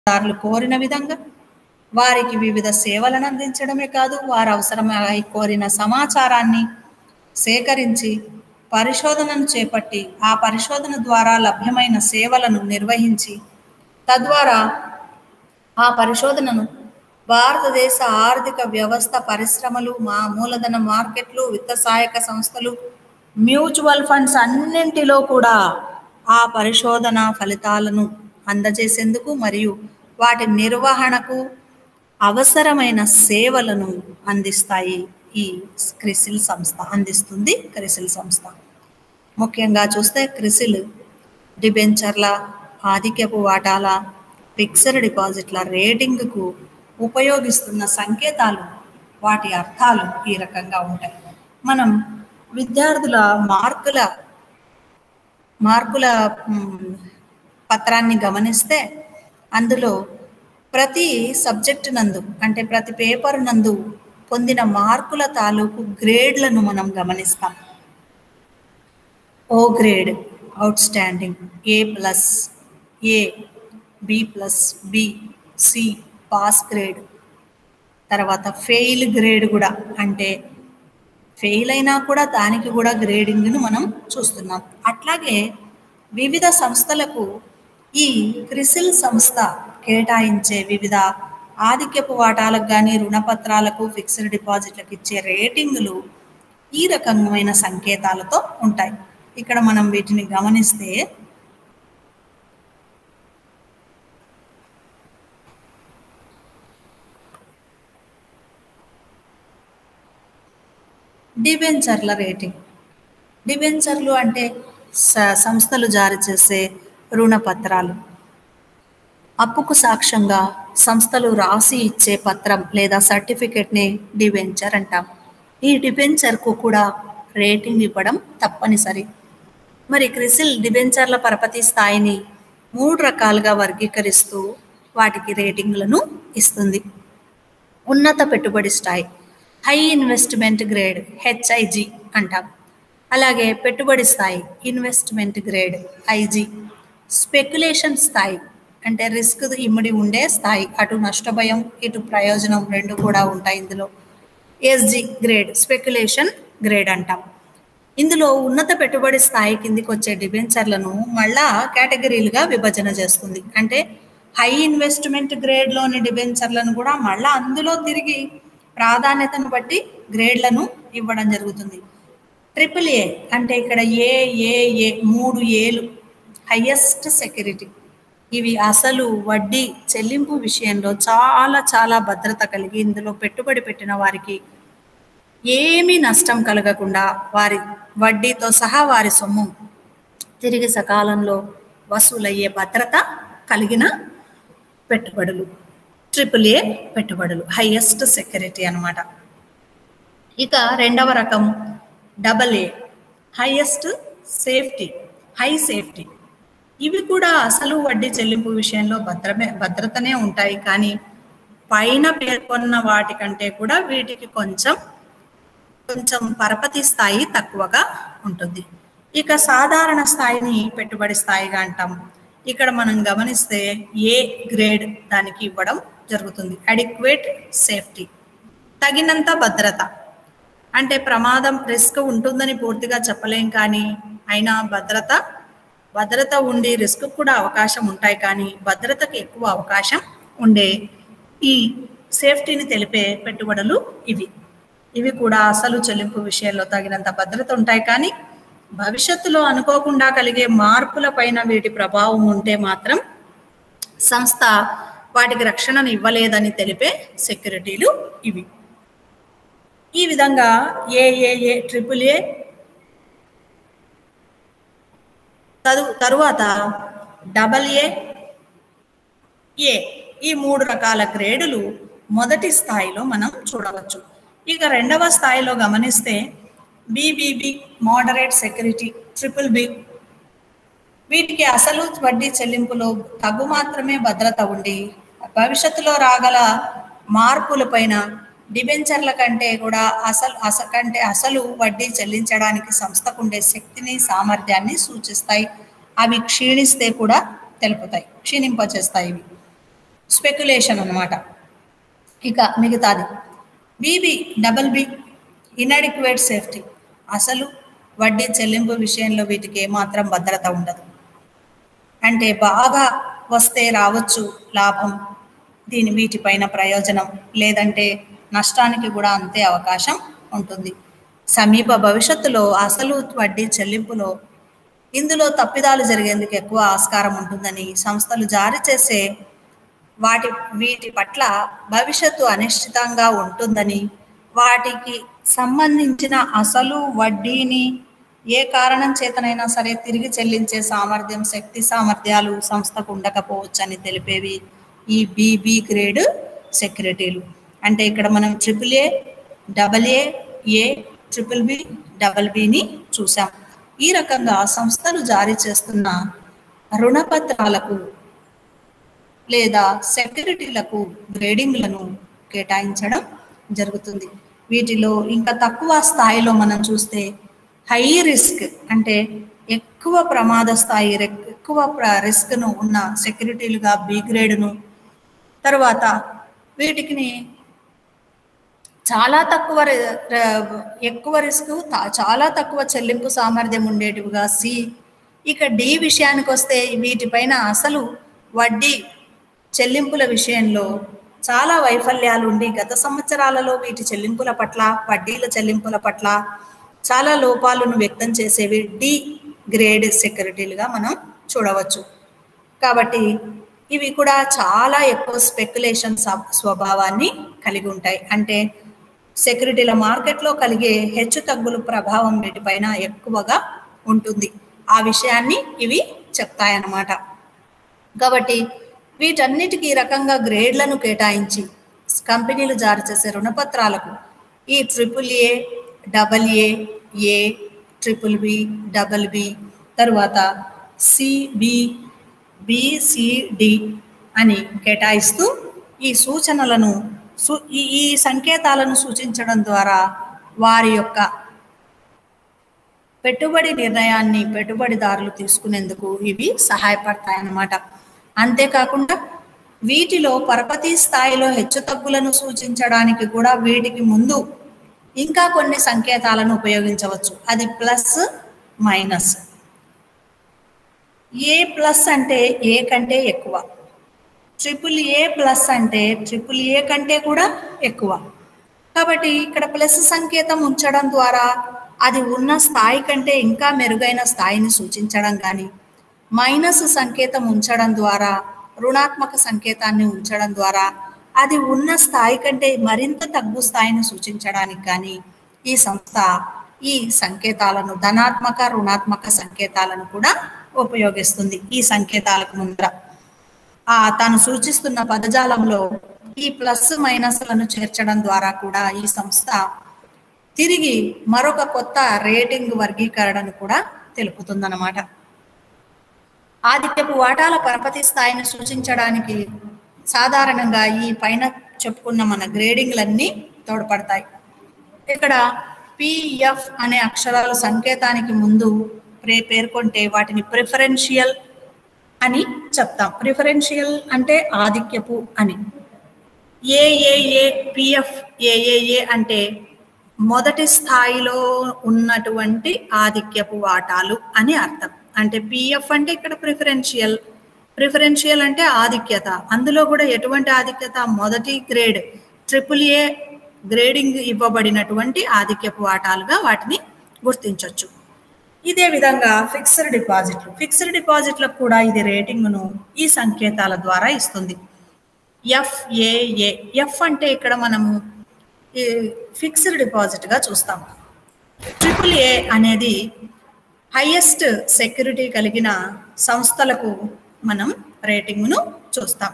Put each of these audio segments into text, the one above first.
దారులు కోరిన విధంగా వారికి వివిధ సేవలను అందించడమే కాదు వారు అవసరమై కోరిన సమాచారాన్ని సేకరించి పరిశోధనను చేపట్టి ఆ పరిశోధన ద్వారా లభ్యమైన సేవలను నిర్వహించి తద్వారా ఆ పరిశోధనను భారతదేశ ఆర్థిక వ్యవస్థ పరిశ్రమలు మా మూలధన మార్కెట్లు విత్త సహాయక సంస్థలు మ్యూచువల్ ఫండ్స్ అన్నింటిలో కూడా ఆ పరిశోధన ఫలితాలను అందజేసేందుకు మరియు వాటి నిర్వహణకు అవసరమైన సేవలను అందిస్తాయి ఈ క్రిసిల్ సంస్థ అందిస్తుంది క్రిసిల్ సంస్థ ముఖ్యంగా చూస్తే క్రిసిల్ డిబెంచర్ల ఆధిక్యపు వాటాల ఫిక్స్డ్ డిపాజిట్ల రేటింగ్కు ఉపయోగిస్తున్న సంకేతాలు వాటి అర్థాలు ఈ రకంగా ఉంటాయి మనం విద్యార్థుల మార్కుల మార్కుల మ్, పత్రాన్ని గమనిస్తే అందులో ప్రతి సబ్జెక్టు నందు అంటే ప్రతి పేపర్ నందు పొందిన మార్కుల తాలూకు గ్రేడ్లను మనం గమనిస్తాం O grade outstanding A plus A B plus B C pass grade తర్వాత ఫెయిల్ గ్రేడ్ కూడా అంటే ఫెయిల్ అయినా కూడా దానికి కూడా గ్రేడింగ్ను మనం చూస్తున్నాం అట్లాగే వివిధ సంస్థలకు ఈ క్రిసిల్ సంస్థ కేటాయించే వివిధ ఆధిక్యపు వాటాలకు కానీ రుణపత్రాలకు ఫిక్స్డ్ డిపాజిట్లకు ఇచ్చే రేటింగులు ఈ రకమైన సంకేతాలతో ఉంటాయి ఇక్కడ మనం వీటిని గమనిస్తే డిబెంచర్ల రేటింగ్ డిబెంచర్లు అంటే స- సంస్థలు జారీ చేసే రుణపత్రాలు అప్పుకు సాక్ష్యంగా సంస్థలు రాసి ఇచ్చే పత్రం లేదా సర్టిఫికెట్ని డిబెంచర్ అంటాం ఈ డిబెంచర్కు కూడా రేటింగ్ ఇవ్వడం తప్పనిసరి మరి క్రిసిల్ డిబెంచర్ల పరపతి స్థాయిని మూడు రకాలుగా వర్గీకరిస్తూ వాటికి రేటింగ్లను ఇస్తుంది ఉన్నత పెట్టుబడి స్థాయి హై ఇన్వెస్ట్మెంట్ గ్రేడ్ హెచ్ఐజి అంటాం అలాగే పెట్టుబడి స్థాయి ఇన్వెస్ట్మెంట్ గ్రేడ్ ఐజి స్పెక్యులేషన్ స్థాయి అంటే రిస్క్ ఇమ్మడి ఉండే స్థాయి అటు నష్టభయం ఇటు ప్రయోజనం రెండు కూడా ఉంటాయి ఇందులో ఎస్జి గ్రేడ్ స్పెక్యులేషన్ గ్రేడ్ అంటాం ఇందులో ఉన్నత పెట్టుబడి స్థాయి కిందికి వచ్చే డిబెంచర్లను మళ్ళా కేటగిరీలుగా విభజన చేస్తుంది అంటే హై ఇన్వెస్ట్మెంట్ గ్రేడ్లోని డిబెంచర్లను కూడా మళ్ళా అందులో తిరిగి ప్రాధాన్యతను బట్టి గ్రేడ్లను ఇవ్వడం జరుగుతుంది ట్రిపుల్ ఏ అంటే ఇక్కడ ఏ ఏ ఏ మూడు ఏలు హయ్యెస్ట్ సెక్యూరిటీ ఇవి అసలు వడ్డీ చెల్లింపు విషయంలో చాలా చాలా భద్రత కలిగి ఇందులో పెట్టుబడి పెట్టిన వారికి ఏమీ నష్టం కలగకుండా వారి వడ్డీతో సహా వారి సొమ్ము తిరిగి సకాలంలో వసూలయ్యే భద్రత కలిగిన పెట్టుబడులు ట్రిపుల్ ఏ పెట్టుబడులు హైయెస్ట్ సెక్యూరిటీ అన్నమాట ఇక రెండవ రకం double A highest safety high safety ఇవి కూడా అసలు వడ్డీ చెల్లింపు విషయంలో భద్రమే భద్రతనే ఉంటాయి కానీ పైన పేర్కొన్న వాటికంటే కూడా వీటికి కొంచెం కొంచెం పరపతి స్థాయి తక్కువగా ఉంటుంది ఇక సాధారణ స్థాయిని పెట్టుబడి స్థాయిగా అంటాం ఇక్కడ మనం గమనిస్తే ఏ గ్రేడ్ దానికి ఇవ్వడం జరుగుతుంది అడిక్వేట్ సేఫ్టీ తగినంత భద్రత అంటే ప్రమాదం రిస్క్ ఉంటుందని పూర్తిగా చెప్పలేం కానీ అయినా భద్రత భద్రత ఉండి రిస్క్ కూడా అవకాశం ఉంటాయి కానీ భద్రతకు ఎక్కువ అవకాశం ఉండే ఈ సేఫ్టీని తెలిపే పెట్టుబడులు ఇవి ఇవి కూడా అసలు చెల్లింపు విషయంలో తగినంత భద్రత ఉంటాయి కానీ భవిష్యత్తులో అనుకోకుండా కలిగే మార్పుల పైన వీటి ప్రభావం ఉంటే మాత్రం సంస్థ వాటికి రక్షణను ఇవ్వలేదని తెలిపే సెక్యూరిటీలు ఇవి ఈ విధంగా ఏఏఏ ట్రిపుల్ ఏ తదు తరువాత డబల్ ఏ ఏ ఈ మూడు రకాల గ్రేడులు మొదటి స్థాయిలో మనం చూడవచ్చు ఇక రెండవ స్థాయిలో గమనిస్తే B B B moderate security triple B వీటికి అసలు వడ్డీ చెల్లింపులో తగ్గు మాత్రమే భద్రత ఉండి భవిష్యత్తులో రాగల మార్పులపైన డిబెంచర్ల కంటే కూడా అసలు అస కంటే అసలు వడ్డీ చెల్లించడానికి సంస్థకు ఉండే శక్తిని సామర్థ్యాన్ని సూచిస్తాయి అవి క్షీణిస్తే కూడా తెలుపుతాయి క్షీణింపచేస్తాయి ఇవి స్పెక్యులేషన్ అన్నమాట ఇక మిగతాది B B double B inadequate safety అసలు వడ్డీ చెల్లింపు విషయంలో వీటికి ఏమాత్రం భద్రత ఉండదు అంటే బాగా వస్తే రావచ్చు లాభం దీని వీటిపైన ప్రయోజనం లేదంటే నష్టానికి కూడా అంతే అవకాశం ఉంటుంది సమీప భవిష్యత్తులో అసలు వడ్డీ చెల్లింపులో ఇందులో తప్పిదాలు జరిగేందుకు ఎక్కువ ఆస్కారం ఉంటుందని సంస్థలు జారీ చేసే వాటి వీటి పట్ల భవిష్యత్తు అనిశ్చితంగా ఉంటుందని వాటికి సంబంధించిన అసలు వడ్డీని ఏ కారణం చేతనైనా సరే తిరిగి చెల్లించే సామర్థ్యం శక్తి సామర్థ్యాలు సంస్థకు ఉండకపోవచ్చని తెలిపేవి ఈ బీబీ గ్రేడ్ సెక్యూరిటీలు అంటే ఇక్కడ మనం triple A double A A triple B double బిని చూసాం ఈ రకంగా సంస్థలు జారీ చేస్తున్న రుణపత్రాలకు లేదా సెక్యూరిటీలకు గ్రేడింగ్లను కేటాయించడం జరుగుతుంది వీటిలో ఇంకా తక్కువ స్థాయిలో మనం చూస్తే హై రిస్క్ అంటే ఎక్కువ ప్రమాద స్థాయి రెక్- ఎక్కువ ప్ర- రిస్క్ను ఉన్న సెక్యూరిటీలుగా బి గ్రేడ్ను తర్వాత వీటికి చాలా తక్కువ రి- ర- ఎక్కువ రిస్క్ తా- చాలా తక్కువ చెల్లింపు సామర్థ్యం ఉండేటివిగా సి ఇక డి విషయానికి వస్తే వీటిపైన అసలు వడ్డీ చెల్లింపుల విషయంలో చాలా వైఫల్యాలు ఉండి గత సంవత్సరాలలో వీటి చెల్లింపుల పట్ల వడ్డీల చెల్లింపుల పట్ల చాలా లోపాలను వ్యక్తం చేసేవి డి గ్రేడ్ సెక్యూరిటీలుగా మనం చూడవచ్చు కాబట్టి ఇవి కూడా చాలా ఎక్కువ స్పెక్యులేషన్ స్వభావాన్ని కలిగి ఉంటాయి అంటే సెక్యూరిటీల మార్కెట్లో కలిగే హెచ్చు తగ్గుల ప్రభావం వీటిపైన ఎక్కువగా ఉంటుంది ఆ విషయాన్ని ఇవి చెప్తాయన్నమాట కాబట్టి వీటన్నిటికీ ఈ రకంగా గ్రేడ్లను కేటాయించి కంపెనీలు జారీ చేసే రుణపత్రాలకు ఈ triple A double A A triple B double B తరువాత సిబి బిసిడి అని కేటాయిస్తూ ఈ సూచనలను సు ఈ ఈ సంకేతాలను సూచించడం ద్వారా వారి యొక్క పెట్టుబడి నిర్ణయాన్ని పెట్టుబడిదారులు తీసుకునేందుకు ఇవి సహాయపడతాయన్నమాట అంతేకాకుండా వీటిలో పరపతి స్థాయిలో హెచ్చుతగ్గులను సూచించడానికి కూడా వీటికి ముందు ఇంకా కొన్ని సంకేతాలను ఉపయోగించవచ్చు అది ప్లస్ మైనస్ ఏ ప్లస్ అంటే ఏ కంటే ఎక్కువ ట్రిపుల్ ఏ ప్లస్ అంటే ట్రిపుల్ ఏ కంటే కూడా ఎక్కువ కాబట్టి ఇక్కడ ప్లస్ సంకేతం ఉంచడం ద్వారా అది ఉన్న స్థాయి కంటే ఇంకా మెరుగైన స్థాయిని సూచించడం కానీ మైనస్ సంకేతం ఉంచడం ద్వారా రుణాత్మక సంకేతాన్ని ఉంచడం ద్వారా అది ఉన్న స్థాయి కంటే మరింత తగ్గు స్థాయిని సూచించడానికి కానీ ఈ సంస్థ ఈ సంకేతాలను ధనాత్మక రుణాత్మక సంకేతాలను కూడా ఉపయోగిస్తుంది ఈ సంకేతాలకు ముందర ఆ తాను సూచిస్తున్న పదజాలంలో ఈ ప్లస్ మైనస్లను చేర్చడం ద్వారా కూడా ఈ సంస్థ తిరిగి మరొక కొత్త రేటింగ్ వర్గీకరణను కూడా తెలుపుతుందన్నమాట ఆదిత్యపు వాటాల పరపతి స్థాయిని సూచించడానికి సాధారణంగా ఈ పైన చెప్పుకున్న మన గ్రేడింగ్లన్నీ తోడ్పడతాయి ఇక్కడ పిఎఫ్ అనే అక్షరాలు సంకేతానికి ముందు ప్రే పేర్కొంటే వాటిని ప్రిఫరెన్షియల్ అని చెప్తాం ప్రిఫరెన్షియల్ అంటే ఆధిక్యపు అని ఏఏఏ పిఎఫ్ ఏఏఏ అంటే మొదటి స్థాయిలో ఉన్నటువంటి ఆధిక్యపు వాటాలు అని అర్థం అంటే పిఎఫ్ అంటే ఇక్కడ ప్రిఫరెన్షియల్ ప్రిఫరెన్షియల్ అంటే ఆధిక్యత అందులో కూడా ఎటువంటి ఆధిక్యత మొదటి గ్రేడ్ ట్రిపుల్ ఏ గ్రేడింగ్ ఇవ్వబడినటువంటి ఆధిక్యపు వాటాలుగా వాటిని గుర్తించవచ్చు ఇదే విధంగా ఫిక్స్డ్ డిపాజిట్లు ఫిక్స్డ్ డిపాజిట్లకు కూడా ఇది రేటింగ్ను ఈ సంకేతాల ద్వారా ఇస్తుంది ఎఫ్ఏఏ ఎఫ్ అంటే ఇక్కడ మనము ఈ ఫిక్స్డ్ డిపాజిట్గా చూస్తాం ట్రిపుల్ ఏ అనేది హైయెస్ట్ సెక్యూరిటీ కలిగిన సంస్థలకు మనం రేటింగ్ను చూస్తాం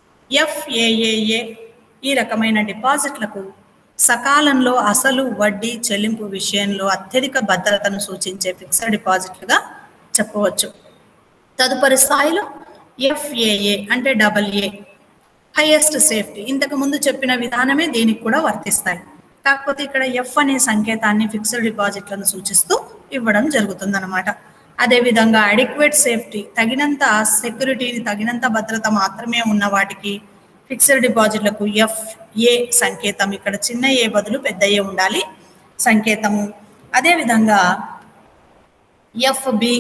ఎఫ్ఏఏఏ ఈ రకమైన డిపాజిట్లకు సకాలంలో అసలు వడ్డీ చెల్లింపు విషయంలో అత్యధిక భద్రతను సూచించే ఫిక్స్డ్ డిపాజిట్లుగా చెప్పవచ్చు తదుపరి స్థాయిలో ఎఫ్ఏఏ అంటే డబల్ ఏ హైయెస్ట్ సేఫ్టీ ఇంతకు ముందు చెప్పిన విధానమే దీనికి కూడా వర్తిస్తాయి కాకపోతే ఇక్కడ ఎఫ్ అనే సంకేతాన్ని ఫిక్స్డ్ డిపాజిట్లను సూచిస్తూ ఇవ్వడం జరుగుతుందన్నమాట అదేవిధంగా అడిక్వేట్ సేఫ్టీ తగినంత సెక్యూరిటీ తగినంత భద్రత మాత్రమే ఉన్న వాటికి ఫిక్స్డ్ డిపాజిట్లకు ఎఫ్ ఏ సంకేతం ఇక్కడ చిన్న ఏ బదులు పెద్ద ఏ ఉండాలి సంకేతము అదేవిధంగా ఎఫ్ బి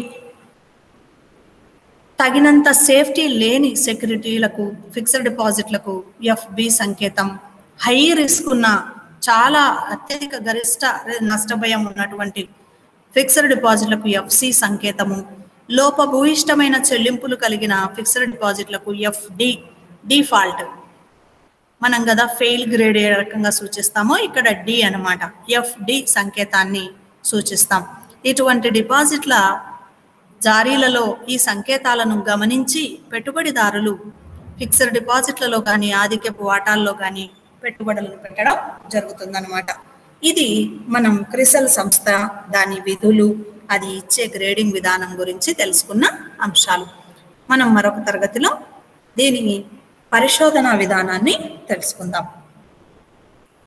తగినంత సేఫ్టీ లేని సెక్యూరిటీలకు ఫిక్స్డ్ డిపాజిట్లకు ఎఫ్బి సంకేతం హై రిస్క్ ఉన్న చాలా అత్యధిక గరిష్ట నష్టభయం ఉన్నటువంటి ఫిక్స్డ్ డిపాజిట్లకు ఎఫ్సి సంకేతము లోపభూయిష్టమైన చెల్లింపులు కలిగిన ఫిక్స్డ్ డిపాజిట్లకు ఎఫ్డి డిఫాల్ట్ మనం కదా ఫెయిల్ గ్రేడ్ ఏ రకంగా సూచిస్తామో ఇక్కడ డి అనమాట ఎఫ్డి సంకేతాన్ని సూచిస్తాం ఇటువంటి డిపాజిట్ల జారీలలో ఈ సంకేతాలను గమనించి పెట్టుబడిదారులు ఫిక్స్డ్ డిపాజిట్లలో కానీ ఆధిక్యపు వాటాల్లో కానీ పెట్టుబడులను పెట్టడం జరుగుతుందన్నమాట ఇది మనం క్రిసల్ సంస్థ దాని విధులు అది ఇచ్చే గ్రేడింగ్ విధానం గురించి తెలుసుకున్న అంశాలు మనం మరొక తరగతిలో దీని పరిశోధన విధానాన్ని తెలుసుకుందాం